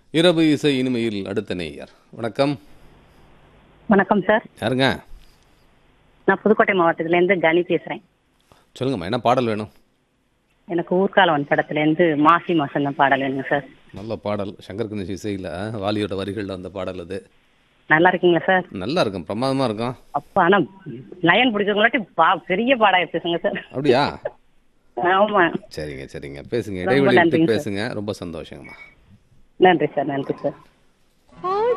இரவு இசை இனிமையில் அடுத்த நேயர் வணக்கம் வணக்கம் சார் யாருங்க நான் புதுக்கோட்டை மாவட்டத்திலேருந்து கனி பேசுகிறேன் சொல்லுங்கம்மா என்ன பாடல் வேணும் எனக்கு ஊர்காலவன் படத்துலேருந்து மாசி மாசம் தான் பாடல் வேணுங்க சார் நல்ல பாடல் சங்கர் கணேஷ் இசையில் வாலியோட வரிகளில் வந்த பாடல் அது நல்லா இருக்கீங்களா சார் நல்லா இருக்கும் பிரமாதமாக இருக்கும் அப்பா ஆனால் லயன் பிடிச்சவங்களாட்டி பா பெரிய பாடம் பேசுங்க சார் அப்படியா ஆமா சரிங்க சரிங்க பேசுங்க ரொம்ப இடைவெளி நன்றிங்க விட்டு சார். பேசுங்க ரொம்ப சந்தோஷங்கம்மா நன்றி சார் நன்றி சார் ஆ